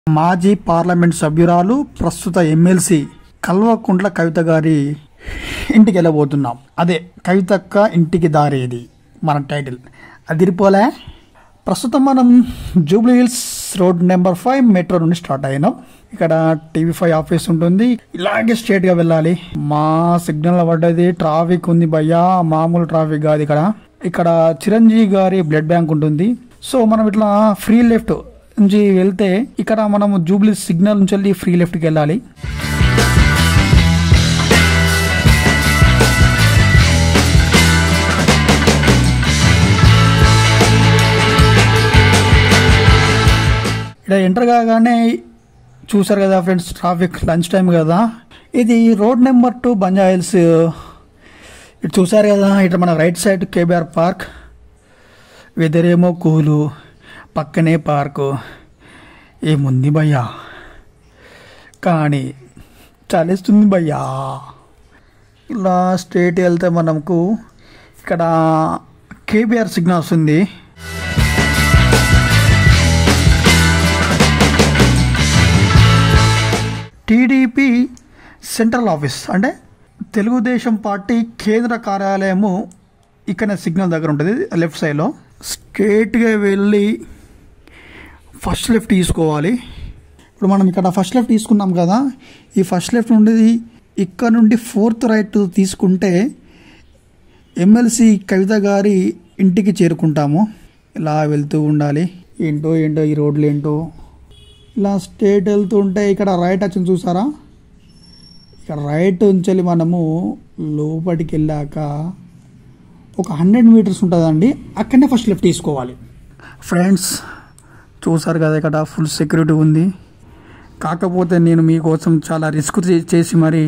మాజీ పార్లమెంట్ సభ్యురాలు ప్రస్తుత ఎమ్మెల్సీ కల్వకుంట్ల కవిత గారి ఇంటికి వెళ్ళబోతున్నాం అదే కవితక్క ఇంటికి దారేది మన టైటిల్ అదిరిపోలే ప్రస్తుతం మనం Jubilee Hills road number five metro నుండి స్టార్ట్ అయినాం ఇక్కడ టీవీ ఫైవ్ ఆఫీస్ ఉంటుంది ఇలాగే స్ట్రేట్ గా వెళ్ళాలి మా సిగ్నల్ పడ్డది ట్రాఫిక్ ఉంది భయ్యా మామూలు ట్రాఫిక్ కాదు ఇక్కడ ఇక్కడ చిరంజీవి గారి బ్లడ్ బ్యాంక్ ఉంటుంది సో మనం ఇట్లా ఫ్రీ లెఫ్ట్ నుంచి వెళ్తే ఇక్కడ మనం జూబ్లీ సిగ్నల్ నుంచి వెళ్ళి ఫ్రీ లెఫ్ట్కి వెళ్ళాలి ఇక్కడ ఎంటర్ కాగానే చూసారు కదా ఫ్రెండ్స్ ట్రాఫిక్ లంచ్ టైం కదా ఇది road number two Banjara Hills ఇటు చూసారు కదా ఇటు మన right side KBR park weather ఏమో కూలు పక్కనే పార్కు ఏముంది భయ్యా కానీ చలిస్తుంది భయ్యా ఇలా స్ట్రేట్ వెళ్తే మనకు ఇక్కడ కేబీఆర్ సిగ్నల్ వస్తుంది టీడీపీ సెంట్రల్ ఆఫీస్ అంటే తెలుగుదేశం పార్టీ కేంద్ర కార్యాలయము ఇక్కడ సిగ్నల్ దగ్గర ఉంటుంది లెఫ్ట్ సైడ్లో స్ట్రేట్గా వెళ్ళి ఫస్ట్ లెఫ్ట్ తీసుకోవాలి ఇప్పుడు మనం ఇక్కడ ఫస్ట్ లెఫ్ట్ తీసుకున్నాం కదా ఈ ఫస్ట్ లెఫ్ట్ నుండి ఇక్కడ నుండి ఫోర్త్ రైట్ తీసుకుంటే ఎమ్మెల్సీ కవిత గారి ఇంటికి చేరుకుంటాము ఇలా వెళ్తూ ఉండాలి ఏంటో ఏంటో ఈ రోడ్లు ఏంటో ఇలా స్ట్రేట్ వెళ్తూ ఉంటే ఇక్కడ రైట్ వచ్చింది చూసారా ఇక్కడ రైట్ ఉంచాలి మనము లోపలికి వెళ్ళాక ఒక హండ్రెడ్ మీటర్స్ ఉంటుందండి అక్కడనే ఫస్ట్ లెఫ్ట్ తీసుకోవాలి ఫ్రెండ్స్ చూసారు కదా ఇక్కడ ఫుల్ సెక్యూరిటీ ఉంది కాకపోతే నేను మీకోసం చాలా రిస్క్ చే- చేసి మరి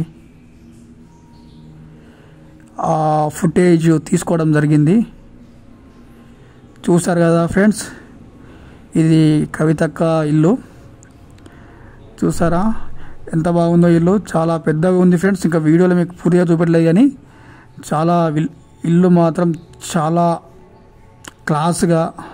ఆ ఫుటేజ్ తీసుకోవడం జరిగింది చూసారు కదా ఫ్రెండ్స్ ఇది కవితక్క ఇల్లు చూసారా ఎంత బాగుందో ఇల్లు చాలా పెద్దగా ఉంది ఫ్రెండ్స్ ఇంకా వీడియోలో మీకు పూర్తిగా చూపెట్టలేదు కానీ చాలా విల్- ఇల్లు మాత్రం చాలా క్లాస్గా